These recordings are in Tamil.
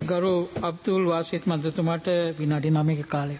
ගරු අබ්තුල් වාසිත් මන්ත්‍රතුමාට විනාඩි 9ක කාලය.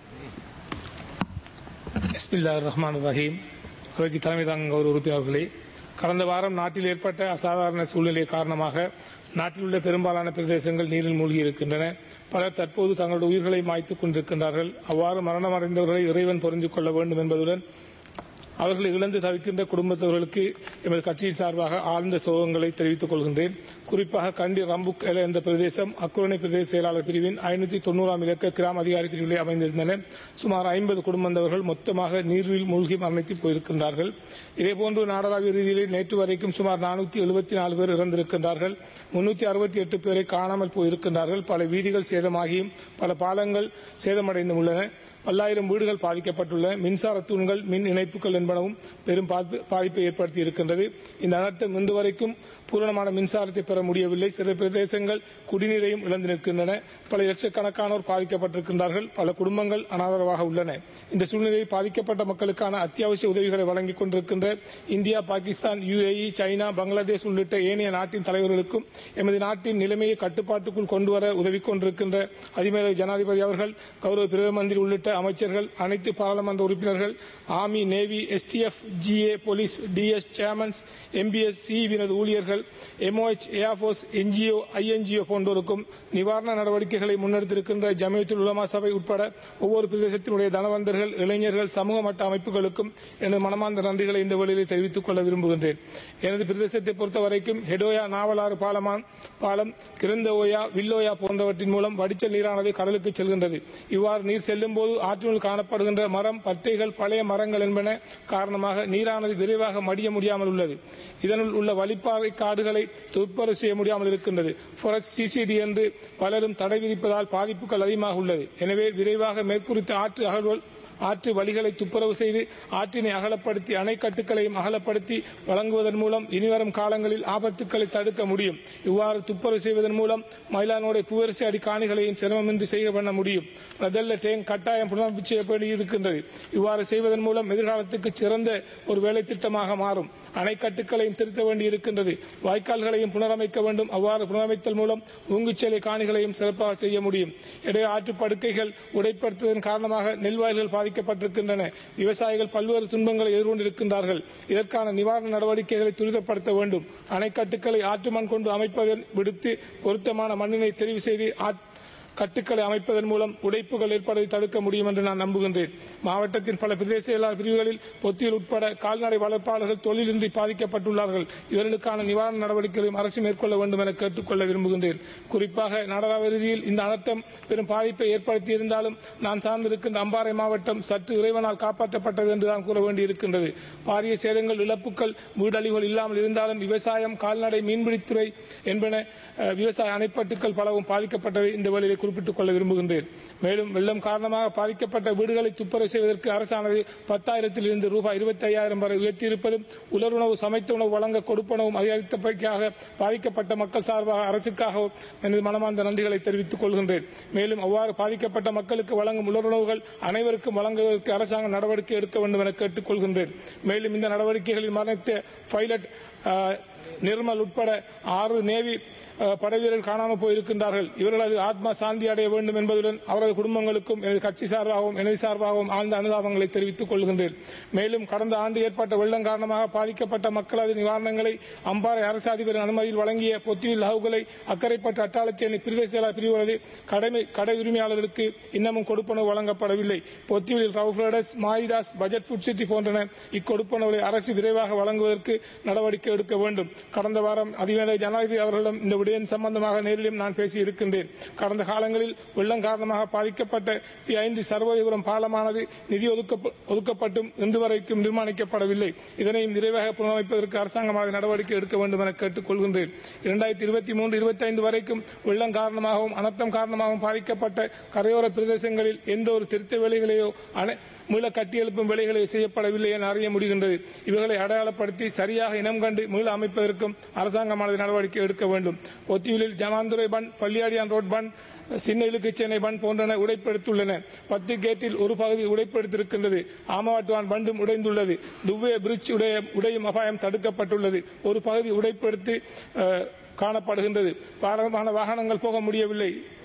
பிஸ்மில்லா ரஹ்மான் ரஹீம் அவைக்கு தலைமை தாங்க கௌரவ உறுப்பினர்களே கடந்த வாரம் நாட்டில் ஏற்பட்ட அசாதாரண சூழ்நிலை காரணமாக நாட்டில் உள்ள பெரும்பாலான பிரதேசங்கள் நீரில் மூழ்கி இருக்கின்றன பலர் தற்போது தங்களுடைய உயிர்களை மாய்த்துக் கொண்டிருக்கின்றார்கள் அவ்வாறு மரணமடைந்தவர்களை இறைவன் பொருந்திக் கொள்ள வேண்டும் என்பதுடன் அவர்களை இழந்து தவிக்கின்ற குடும்பத்தவர்களுக்கு எமது கட்சியின் சார்பாக ஆழ்ந்த சோகங்களை தெரிவித்துக் கொள்கின்றேன் குறிப்பாக கண்டி ரம்புக் என்ற பிரதேசம் அக்குரணை பிரதேச செயலாளர் பிரிவின் ஐநூத்தி தொண்ணூறாம் இலக்க கிராம அதிகாரி பிரிவிலே அமைந்திருந்தன சுமார் ஐம்பது குடும்பந்தவர்கள் மொத்தமாக நீரில் மூழ்கி மரணித்து போயிருக்கின்றார்கள் இதேபோன்று நாடளாவிய ரீதியிலே நேற்று வரைக்கும் சுமார் நானூத்தி எழுபத்தி நாலு பேர் இறந்திருக்கின்றார்கள் முன்னூத்தி அறுபத்தி எட்டு பேரை காணாமல் போயிருக்கின்றார்கள் பல வீதிகள் சேதமாகியும் பல பாலங்கள் சேதமடைந்தும் உள்ளன பல்லாயிரம் வீடுகள் பாதிக்கப்பட்டுள்ளன மின்சார தூண்கள் மின் இணைப்புகள் என்பனவும் பெரும் பாதிப்பு- பாதிப்பை ஏற்படுத்தி இருக்கின்றது இந்த அனர்த்தம் இன்று வரைக்கும் பூரணமான மின்சாரத்தை பெற முடியவில்லை சில பிரதேசங்கள் குடிநீரையும் இழந்து நிற்கின்றன பல லட்சக்கணக்கானோர் பாதிக்கப்பட்டிருக்கின்றார்கள் பல குடும்பங்கள் அனாதரவாக உள்ளன இந்த சூழ்நிலையில் பாதிக்கப்பட்ட மக்களுக்கான அத்தியாவசிய உதவிகளை வழங்கிக் கொண்டிருக்கின்ற India Pakistan UAE China Bangladesh உள்ளிட்ட ஏனைய நாட்டின் தலைவர்களுக்கும் எமது நாட்டின் நிலைமையை கட்டுப்பாட்டுக்குள் கொண்டுவர உதவி கொண்டிருக்கின்ற அதிமேல ஜனாதிபதி அவர்கள் கௌரவ பிரதம மந்திரி உள்ளிட்ட அமைச்சர்கள் அனைத்து பாராளுமன்ற உறுப்பினர்கள் army navy STF GA police DS chairmans MPs சிவினது ஊழியர்கள் எம்ஓஎச் ஏர்ஃபோர்ஸ் என்ஜிஓ ஐஎன்ஜிஓ போன்றோருக்கும் நிவாரண நடவடிக்கைகளை முன்னெடுத்திருக்கின்ற ஜமியத்துல் உலமா சபை உட்பட ஒவ்வொரு பிரதேசத்தினுடைய தனவந்தர்கள் இளைஞர்கள் சமூக மட்ட அமைப்புகளுக்கும் எனது மனமார்ந்த நன்றிகளை இந்த வேளையிலே தெரிவித்துக் கொள்ள விரும்புகின்றேன் எனது பிரதேசத்தை பொறுத்த வரைக்கும் ஹெடோயா நாவலாறு பாலமான் பாலம் கிரந்தோயா வில்லோயா போன்றவற்றின் மூலம் வடிச்சல் நீரானது கடலுக்கு செல்கின்றது இவ்வாறு நீர் செல்லும் போது ஆற்றினுள் காணப்படுகின்ற மரம் பட்டைகள் பழைய மரங்கள் என்பன காரணமாக நீரானது விரைவாக மடிய முடியாமல் உள்ளது இதனுள் உள்ள வழிப்பாறை காடுகளை துப்புரவு செய்ய முடியாமல் இருக்கின்றது forest சிசிடி என்று பலரும் தடை விதிப்பதால் பாதிப்புகள் அதிகமாக உள்ளது எனவே விரைவாக மேற்குறித்த ஆற்று அகழ்வல் ஆற்று வழிகளை துப்புரவு செய்து ஆற்றினை அகலப்படுத்தி அணைக்கட்டுகளையும் அகலப்படுத்தி வழங்குவதன் மூலம் இனிவரும் காலங்களில் ஆபத்துக்களை தடுக்க முடியும் இவ்வாறு துப்புரவு செய்வதன் மூலம் மயிலானோட புவரிசை அடி காணிகளையும் சிரமமின்றி செய்ய பண்ண முடியும் பிரதல்ல டேங்க் கட்டாயம் புனரமைப்பு செய்யப்படி இருக்கின்றது இவ்வாறு செய்வதன் மூலம் எதிர்காலத்துக்கு சிறந்த ஒரு வேலை திட்டமாக மாறும் அணைக்கட்டுகளையும் திருத்த வேண்டி இருக்கின்றது வாய்க்கால்களையும் புனரமைக்க வேண்டும் அவ்வாறு புனரமைத்தல் மூலம் ஊங்குச்சேலை காணிகளையும் சிறப்பாக செய்ய முடியும் இடையே ஆற்று படுக்கைகள் உடைப்படுத்துவதன் காரணமாக நெல் வயல்கள் பாதிக்கப்பட்டிருக்கின்றன விவசாயிகள் பல்வேறு துன்பங்களை எதிர்கொண்டிருக்கின்றார்கள் இதற்கான நிவாரண நடவடிக்கைகளை துரிதப்படுத்த வேண்டும் அணைக்கட்டுகளை ஆற்று மண் கொண்டு அமைப்பதை விடுத்து பொருத்தமான மண்ணினை தெரிவு செய்து ஆற்- கட்டுக்களை அமைப்பதன் மூலம் உடைப்புகள் ஏற்படுவதை தடுக்க முடியும் என்று நான் நம்புகின்றேன் மாவட்டத்தின் பல பிரதேச செயலாளர் பிரிவுகளில் பொத்தியில் உட்பட கால்நடை வளர்ப்பாளர்கள் தொழிலின்றி பாதிக்கப்பட்டுள்ளார்கள் இவர்களுக்கான நிவாரண நடவடிக்கைகளையும் அரசு மேற்கொள்ள வேண்டும் என கேட்டுக்கொள்ள விரும்புகின்றேன் குறிப்பாக நாடளாவிய ரீதியில் இந்த அனர்த்தம் பெரும் பாதிப்பை ஏற்படுத்தி இருந்தாலும் நான் சார்ந்திருக்கின்ற அம்பாறை மாவட்டம் சற்று இறைவனால் காப்பாற்றப்பட்டது என்று தான் கூற வேண்டியிருக்கின்றது பாரிய சேதங்கள் இழப்புகள் வீடழிவுகள் இல்லாமல் இருந்தாலும் விவசாயம் கால்நடை மீன்பிடித்துறை என்பன அஹ், விவசாய அணைப்பட்டுக்கள் பலவும் பாதிக்கப்பட்டதை இந்த வேளையில் குறிப்பிட்டுக் கொள்ள விரும்புகின்றேன் மேலும் வெள்ளம் காரணமாக பாதிக்கப்பட்ட வீடுகளை துப்புரவு செய்வதற்கு அரசானது பத்தாயிரத்தில் இருந்து ரூபாய் இருபத்தி ஐயாயிரம் வரை உயர்த்தியிருப்பதும் உலருணவு சமைத்த உணவு வழங்க கொடுப்பனவும் அதிகரித்தபடிக்காக பாதிக்கப்பட்ட மக்கள் சார்பாக அரசுக்காக எனது மனமார்ந்த நன்றிகளை தெரிவித்துக் கொள்கின்றேன் மேலும் அவ்வாறு பாதிக்கப்பட்ட மக்களுக்கு வழங்கும் உலருணவுகள் அனைவருக்கும் வழங்குவதற்கு அரசாங்கம் நடவடிக்கை எடுக்க வேண்டும் என கேட்டுக் கொள்கின்றேன் மேலும் இந்த நடவடிக்கைகளில் மரணித்த பைலட் அஹ், நிர்மல் உட்பட ஆறு நேவி அஹ், படைவீரர்கள் காணாமல் போயிருக்கின்றார்கள் இவர்களது ஆத்மா சாந்தி அடைய வேண்டும் என்பதுடன் அவரது குடும்பங்களுக்கும் எனது கட்சி சார்பாகவும் எனது சார்பாகவும் ஆழ்ந்த அனுதாபங்களை தெரிவித்துக் கொள்கின்றேன் மேலும் கடந்த ஆண்டு ஏற்பட்ட வெள்ளம் காரணமாக பாதிக்கப்பட்ட மக்களது நிவாரணங்களை அம்பாறை அரசு அதிபரின் அனுமதியில் வழங்கிய பொத்தியில் ஹவுகளை அக்கரைப்பட்டு அட்டாளச்சேனை பிரதேச செயலாளர் பிரிவுகளது கடமை கடை உரிமையாளர்களுக்கு இன்னமும் கொடுப்பனவு வழங்கப்படவில்லை பொத்தியில் ரவுஃபர்டஸ் மாயிதாஸ் பட்ஜெட் ஃபுட் சிட்டி போன்றன இக்கொடுப்பனவுகளை அரசு விரைவாக வழங்குவதற்கு நடவடிக்கை எடுக்க வேண்டும் கடந்த வாரம் அதிவேத ஜனாதிபதி அவர்களிடம் இந்த விடயம் சம்பந்தமாக நேரிலும் நான் பேசி இருக்கின்றேன் கடந்த காலங்களில் வெள்ளம் காரணமாக பாதிக்கப்பட்ட பி ஐந்து சர்வதேபுரம் பாலமானது நிதி ஒதுக்க- ஒதுக்கப்பட்டும் இன்று வரைக்கும் நிர்மாணிக்கப்படவில்லை இதனையும் விரைவாக புனரமைப்பதற்கு அரசாங்கமாக நடவடிக்கை எடுக்க வேண்டும் என கேட்டுக் கொள்கின்றேன் இரண்டாயிரத்தி இருபத்தி மூன்று இருபத்தி ஐந்து வரைக்கும் வெள்ளம் காரணமாகவும் அனர்த்தம் காரணமாகவும் பாதிக்கப்பட்ட கரையோர பிரதேசங்களில் எந்த ஒரு திருத்த வேலைகளையோ அணை மீள கட்டியெழுப்பும் வேலைகளை செய்யப்படவில்லை என அறிய முடிகின்றது இவர்களை அடையாளப்படுத்தி சரியாக இனம் கண்டு மீள அமைப்பதற்கும் அரசாங்கமானது நடவடிக்கை எடுக்க வேண்டும் ஒத்தியூரில் ஜமாந்துரை பன் பள்ளியாடியான் ரோட் பன் சின்ன இழுக்குச்சென்னை பன் போன்றன உடைப்படுத்துள்ளன பத்து கேட்டில் ஒரு பகுதி உடைப்படுத்திருக்கின்றது ஆமவாட்டுவான் பண்டும் உடைந்துள்ளது துவ்வே பிரிட்ஜ் உடைய உடையும் அபாயம் தடுக்கப்பட்டுள்ளது ஒரு பகுதி உடைப்படுத்தி அஹ், காணப்படுகின்றது பாரமான வாகனங்கள் போக முடியவில்லை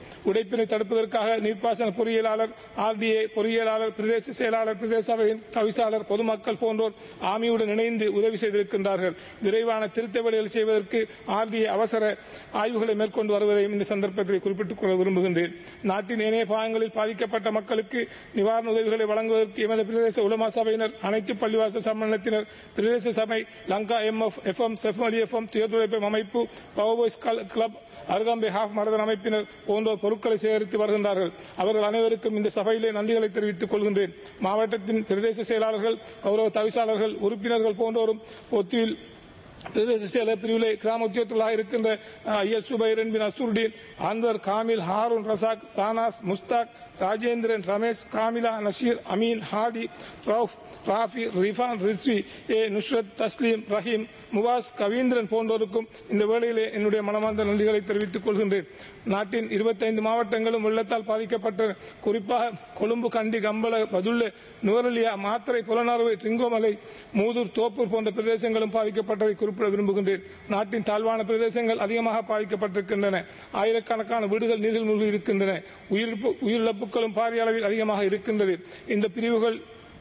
உடைப்பினை தடுப்பதற்காக நீர்ப்பாசன பொறியியலாளர் ஆர்டிஏ பொறியியலாளர் பிரதேச செயலாளர் பிரதேச சபையின் தவிசாளர் பொதுமக்கள் போன்றோர் ஆமியுடன் இணைந்து உதவி செய்திருக்கின்றார்கள் விரைவான திருத்த வேலைகள் செய்வதற்கு ஆர்டிஏ அவசர ஆய்வுகளை மேற்கொண்டு வருவதையும் இந்த சந்தர்ப்பத்தில் குறிப்பிட்டுக் கொள்ள விரும்புகின்றேன் நாட்டின் ஏனைய பாகங்களில் பாதிக்கப்பட்ட மக்களுக்கு நிவாரண உதவிகளை வழங்குவதற்கு எமது பிரதேச உலமா சபையினர் அனைத்து பள்ளிவாசல் சம்மேளனத்தினர் பிரதேச சபை Lanka M F F M செஃப்மலி எஃப் எம் துயர்துடைப்பு அமைப்பு Power Boys Club Arugambay half marathon அமைப்பினர் போன்றோர் பொருட்களை சேகரித்து வருகின்றார்கள் அவர்கள் அனைவருக்கும் இந்த சபையிலே நன்றிகளை தெரிவித்துக் கொள்கின்றேன் மாவட்டத்தின் பிரதேச செயலாளர்கள் கௌரவ தவிசாளர்கள் உறுப்பினர்கள் போன்றோரும் ஒத்தியில் பிரதேச செயலர் பிரிவிலே கிராம உத்தியோகத்தர்களாக இருக்கின்ற ஐஎல் சுபைரன் பின் அஸ்துருடீன் அன்வர் காமில் ஹாரூன் ரசாக் சானாஸ் முஸ்தாக் ராஜேந்திரன் ரமேஷ் காமிலா நஷீர் அமீன் ஹாதி ரவுஃப் ராஃபி ரிஃபான் ரிஸ்வி ஏ நுஷ்ரத் தஸ்லீம் ரஹீம் முவாஸ் கவீந்திரன் போன்றோருக்கும் இந்த வேளையிலே என்னுடைய மனமார்ந்த நன்றிகளை தெரிவித்துக் கொள்கின்றேன் நாட்டின் இருபத்தைந்து மாவட்டங்களும் வெள்ளத்தால் பாதிக்கப்பட்ட குறிப்பாக கொழும்பு கண்டி கம்பள பதுள்ள நுவரலியா மாத்திரை புலனார்வை ட்ரிங்கோமலை மூதூர் தோப்பூர் போன்ற பிரதேசங்களும் பாதிக்கப்பட்டதை குறிப்பிட விரும்புகின்றேன் நாட்டின் தாழ்வான பிரதேசங்கள் அதிகமாக பாதிக்கப்பட்டிருக்கின்றன ஆயிரக்கணக்கான வீடுகள் நீரில் மூழ்கி இருக்கின்றன உயிரிழப்பு உயிரிழப்புகளும் பாரிய அளவில் அதிகமாக இருக்கின்றது இந்த பிரிவுகள்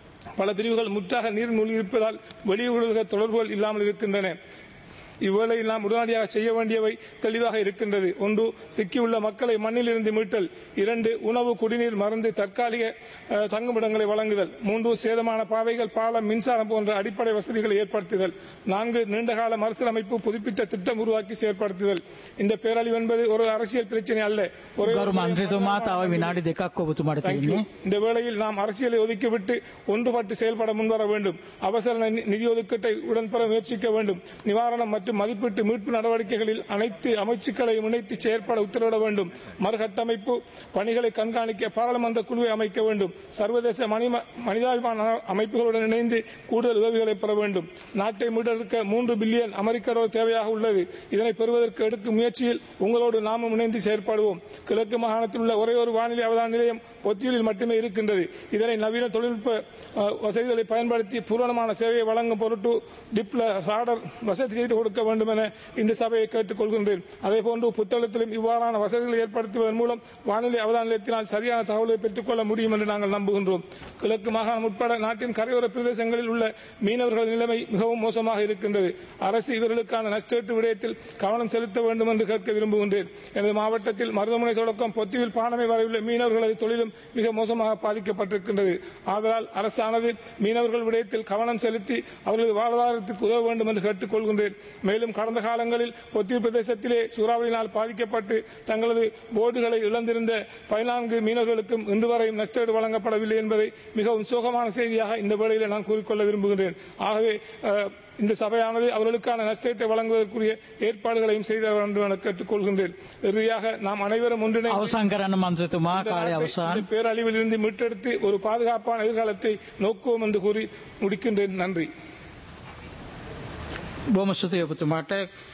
பல பிரிவுகள் முற்றாக நீர் மூழ்கியிருப்பதால் வெளியுலக தொடர்புகள் இல்லாமல் இருக்கின்றன இவ்வேளையில் நாம் உடனடியாக செய்ய வேண்டியவை தெளிவாக இருக்கின்றது ஒன்று சிக்கியுள்ள மக்களை மண்ணிலிருந்து மீட்டல் இரண்டு உணவு குடிநீர் மருந்து தற்காலிக அஹ், தங்குமிடங்களை வழங்குதல் மூன்று சேதமான பாதைகள் பாலம் மின்சாரம் போன்ற அடிப்படை வசதிகளை ஏற்படுத்துதல் நான்கு நீண்டகால மறுசீரமைப்பு புதுப்பித்த திட்டம் உருவாக்கி செயற்படுத்துதல் இந்த பேரழிவு என்பது ஒரு அரசியல் பிரச்சனை அல்ல ஒரு ගරු මන්ත්‍රතුමා තව විනාඩි දෙකක් ඔබතුමාට Thank you. තියෙන්නේ. இந்த வேளையில் நாம் அரசியலை ஒதுக்கிவிட்டு ஒன்றுபட்டு செயல்பட முன்வர வேண்டும் அவசர நி- நிதி ஒதுக்கீட்டை உடன்பெற முயற்சிக்க வேண்டும் நிவாரணம் மற்றும் மதிப்பீட்டு மீட்பு நடவடிக்கைகளில் அனைத்து அமைச்சுக்களையும் இணைத்து செயற்பட உத்தரவிட வேண்டும் மறுகட்டமைப்பு பணிகளை கண்காணிக்க பாராளுமன்ற குழுவை அமைக்க வேண்டும் சர்வதேச மனிம- மனிதாபிமான அமைப்புகளுடன் இணைந்து கூடுதல் உதவிகளை பெற வேண்டும் நாட்டை மீட்டெடுக்க மூன்று பில்லியன் அமெரிக்க டாலர் தேவையாக உள்ளது இதனை பெறுவதற்கு எடுக்கும் முயற்சியில் உங்களோடு நாமும் இணைந்து செயற்படுவோம் கிழக்கு மாகாணத்தில் உள்ள ஒரே ஒரு வானிலை அவதான நிலையம் ஒத்தியூரில் மட்டுமே இருக்கின்றது இதனை நவீன தொழில்நுட்ப அஹ், வசதிகளை பயன்படுத்தி பூரணமான சேவையை வழங்கும் பொருட்டு டிப்ல ராடர் வசதி செய்து கொடுக்க வேண்டும் என இந்த சபையை கேட்டுக் கொள்கின்றேன் அதே போன்று புத்தளத்திலும் இவ்வாறான வசதிகளை ஏற்படுத்துவதன் மூலம் வானிலை அவதான நிலையத்தினால் சரியான தகவலை பெற்றுக்கொள்ள முடியும் என்று நாங்கள் நம்புகின்றோம் கிழக்கு மாகாணம் உட்பட நாட்டின் கரையோர பிரதேசங்களில் உள்ள மீனவர்கள் நிலைமை மிகவும் மோசமாக இருக்கின்றது அரசு இவர்களுக்கான நஷ்டஈட்டு விடயத்தில் கவனம் செலுத்த வேண்டும் என்று கேட்க விரும்புகின்றேன் எனது மாவட்டத்தில் மருதமுனை தொடக்கம் பொத்திவில் பானமை வரை உள்ள மீனவர்களது தொழிலும் மிக மோசமாக பாதிக்கப்பட்டிருக்கின்றது ஆதலால் அரசானது மீனவர்கள் விடயத்தில் கவனம் செலுத்தி அவர்களது வாழ்வாதாரத்துக்கு உதவ வேண்டும் என்று கேட்டுக்கொள்கின்றேன் மேலும் கடந்த காலங்களில் பொத்தியில் பிரதேசத்திலே சூறாவளியினால் பாதிக்கப்பட்டு தங்களது போர்டுகளை இழந்திருந்த பதினான்கு மீனவர்களுக்கும் இன்று வரையும் நஷ்டஈடு வழங்கப்படவில்லை என்பதை மிகவும் சோகமான செய்தியாக இந்த வேளையில் நான் கூறிக்கொள்ள விரும்புகின்றேன் ஆகவே அஹ், இந்த சபையானது அவர்களுக்கான நஷ்டத்தை வழங்குவதற்குரிய ஏற்பாடுகளையும் செய்த வேண்டும் என கேட்டுக்கொள்கின்றேன் இறுதியாக நாம் அனைவரும் ஒன்றிணைந்து අවසන් කරන්න මන්ත්‍රතුමා இந்த කාලය நாட்டை අවසන්. இந்த பேரழிவில் இருந்து மீட்டெடுத்து ஒரு பாதுகாப்பான எதிர்காலத்தை நோக்குவோம் என்று கூறி முடிக்கின்றேன் நன்றி බොහොම ස්තුතියි ඔබතුමාට